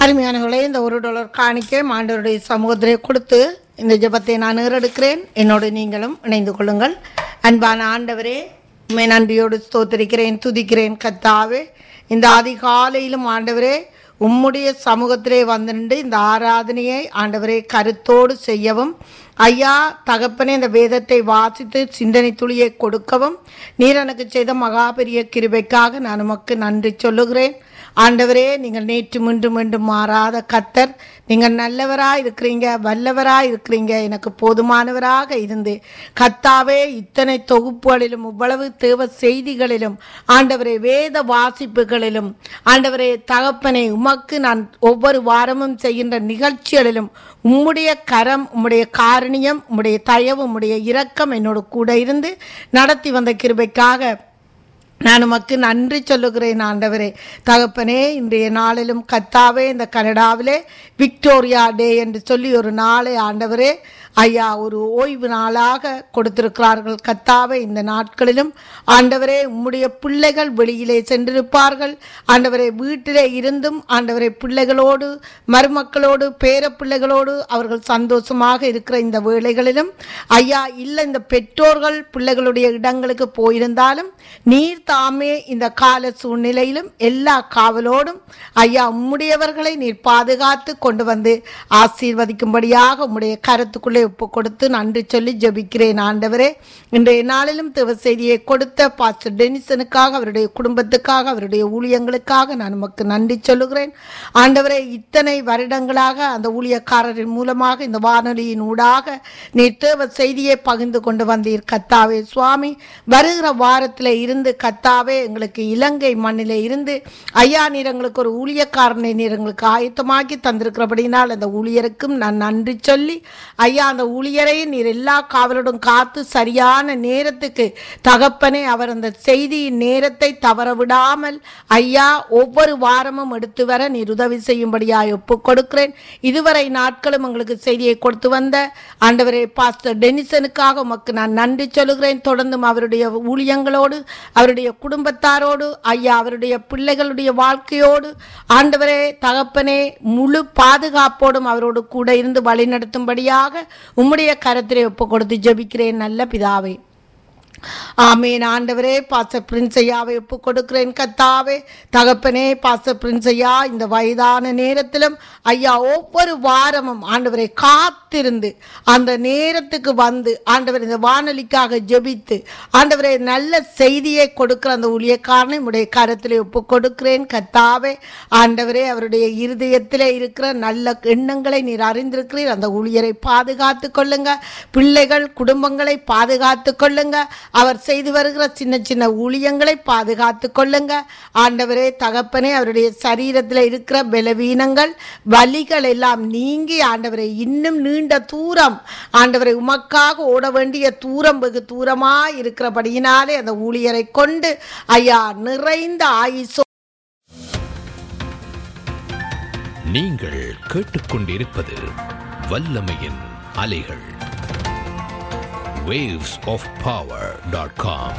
அருமையானவர்களே இந்த ஒரு டாலர் காணிக்கை ஆண்டவருடைய சமூகத்திலே கொடுத்து இந்த ஜெபத்தை நான் ஏறெடுக்கிறேன் என்னோடு நீங்களும் இணைந்து கொள்ளுங்கள் அன்பான ஆண்டவரே உம்மை நன்றியோடு ஸ்தோத்திரிக்கிறேன் துதிக்கிறேன் கத்தாவே இந்த அதிகாலையிலும் ஆண்டவரே உம்முடைய சமூகத்திலே வந்திருந்து இந்த ஆராதனையை ஆண்டவரே கருத்தோடு செய்யவும் ஐயா தகப்பனே இந்த வேதத்தை வாசித்து சிந்தனை துளியை கொடுக்கவும் நீர் எனக்கு செய்த மகாபெரிய கிருபைக்காக நான் உமக்கு நன்றி சொல்லுகிறேன் ஆண்டவரே நீங்கள் நேற்று மீண்டும் மீண்டும் மாறாத கத்தர் நீங்கள் நல்லவராக இருக்கிறீங்க வல்லவராக இருக்கிறீங்க எனக்கு போதுமானவராக இருந்து கத்தாவே இத்தனை தொகுப்புகளிலும் இவ்வளவு தேவ செய்திகளிலும் ஆண்டவரே வேத வாசிப்புகளிலும் ஆண்டவரே தகப்பனை உமக்கு நான் ஒவ்வொரு வாரமும் செய்கின்ற நிகழ்ச்சிகளிலும் உம்முடைய கரம் உம்முடைய காரணியம் உம்முடைய தயவு உம்முடைய இரக்கம் என்னோட கூட இருந்து நடத்தி வந்த கிருபைக்காக நான் உமக்கு நன்றி சொல்லுகிறேன் ஆண்டவரே தகப்பனே இன்றைய நாளிலும் கத்தாவே இந்த கனடாவிலே விக்டோரியா டே என்று சொல்லி ஒரு நாளை ஆண்டவரே ஐயா ஒரு ஓய்வு நாளாக கொடுத்திருக்கிறார்கள் கத்தாவே இந்த நாட்களிலும் ஆண்டவரே உம்முடைய பிள்ளைகள் வெளியிலே சென்றிருப்பார்கள் ஆண்டவரே வீட்டிலே இருந்தும் ஆண்டவரே பிள்ளைகளோடு மருமக்களோடு பேர பிள்ளைகளோடு அவர்கள் சந்தோஷமாக இருக்கிற இந்த வேளைகளிலும் ஐயா இல்லை இந்த பெற்றோர்கள் பிள்ளைகளுடைய இடங்களுக்கு போயிருந்தாலும் நீர் தாமே இந்த கால சூழ்நிலையிலும் எல்லா காவலோடும் ஐயா உம்முடையவர்களை நீர் பாதுகாத்து கொண்டு வந்து ஆசீர்வதிக்கும்படியாக உம்முடைய கருத்துக்குள்ளே ஒப்பு கொடுத்து நன்றி சொல்லி ஜெபிக்கிறேன் ஆண்டவரே இன்றைய நாளிலும் தேவ செய்தியை கொடுத்த பாஸ்டர் டெனிசனுக்காக அவருடைய குடும்பத்துக்காக அவருடைய ஊழியங்களுக்காக நான் நமக்கு நன்றி சொல்லுகிறேன் ஆண்டவரே இத்தனை வருடங்களாக அந்த ஊழியக்காரரின் மூலமாக இந்த வானொலியின் ஊடாக நீர் தேவ செய்தியை பகிர்ந்து கொண்டு வந்தீர் கத்தாவே சுவாமி வருகிற வாரத்தில் இருந்து கத்தாவே எங்களுக்கு இலங்கை மண்ணிலே இருந்து ஐயா நீர் எங்களுக்கு ஒரு ஊழியக்காரனை நீர் எங்களுக்கு ஆயத்தமாக்கி தந்திருக்கிறபடினால் அந்த ஊழியருக்கும் நான் நன்றி சொல்லி ஐயா அந்த ஊழியரை நீர் எல்லா காவலோடும் காத்து சரியான நேரத்துக்கு தகப்பனே அவர் அந்த செய்தியின் நேரத்தை தவற விடாமல் ஐயா ஒவ்வொரு வாரமும் எடுத்து வர நீர் உதவி செய்யும்படியாய் ஒப்பு கொடுக்கிறேன் இதுவரை நாட்களும் உங்களுக்கு செய்தியை கொடுத்து வந்த ஆண்டவரே பாஸ்டர் டெனிசனுக்காக உமக்கு நான் நன்றி சொல்லுகிறேன் தொடர்ந்தும் அவருடைய ஊழியங்களோடு அவருடைய குடும்பத்தாரோடு ஐயா அவருடைய பிள்ளைகளுடைய வாழ்க்கையோடு ஆண்டவரே தகப்பனே முழு பாதுகாப்போடும் அவரோடு கூட இருந்து வழிநடத்தும்படியாக உம்முடைய கரத்திலே ஒப்பு கொடுத்து ஜெபிக்கிறேன் நல்ல பிதாவே ஆமேன் ஆண்டவரே பாச பிரின்சையாவை ஒப்பு கொடுக்கிறேன் கத்தாவே தகப்பனே பாச பிரின்சையா இந்த வயதான நேரத்திலும் ஐயா ஒவ்வொரு வாரமும் ஆண்டவரை காத்திருந்து அந்த நேரத்துக்கு வந்து ஆண்டவர் இந்த வானொலிக்காக ஜெபித்து ஆண்டவரை நல்ல செய்தியை கொடுக்கிற அந்த ஊழியக்காரனை உடைய கரத்திலே ஒப்பு கொடுக்கிறேன் கத்தாவே ஆண்டவரே அவருடைய இருதயத்திலே இருக்கிற நல்ல எண்ணங்களை நீர் அறிந்திருக்கிறீர் அந்த ஊழியரை பாதுகாத்து கொள்ளுங்க பிள்ளைகள் குடும்பங்களை பாதுகாத்து கொள்ளுங்க அவர் செய்து வருகிற சின்ன சின்ன ஊழியங்களை பாதுகாத்து கொள்ளுங்க ஆண்டவரே தகப்பனே அவருடைய சரீரத்தில் இருக்கிற பலவீனங்கள் வலிகள் எல்லாம் நீங்கி ஆண்டவரை இன்னும் நீண்ட தூரம் ஆண்டவரை உமக்காக ஓட வேண்டிய தூரம் வெகு தூரமா இருக்கிறபடியினாலே அந்த ஊழியரை கொண்டு ஐயா நிறைந்த ஆயுசோ நீங்கள் கேட்டுக்கொண்டிருப்பது வல்லமையின் அலைகள் waves of power.com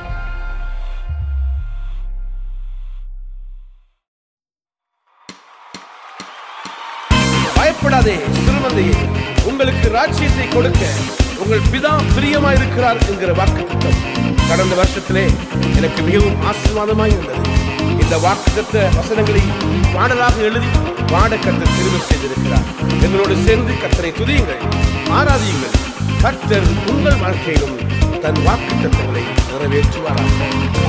பயப்படாதே சிறுமந்தையே உங்களுக்கு ராஜ்யத்தை கொடுக்க உங்கள் பிதா பிரியமாயிருக்கிறார் என்கிற வாக்கு கடந்த வருஷத்திலே எனக்கு மிகவும் ஆசீர்வாதமாய் இருந்தது இந்த வாக்கு வசனங்களை பாடலாக எழுதி பாடக்கத்தை திரும்ப செய்திருக்கிறார் எங்களோடு சேர்ந்து கத்தரை துதியுங்கள் ஆராதியுங்கள் கர்த்தர் உங்கள் வாழ்க்கையிலும் தன் வாக்கு தத்தங்களை நிறைவேற்றுவாராக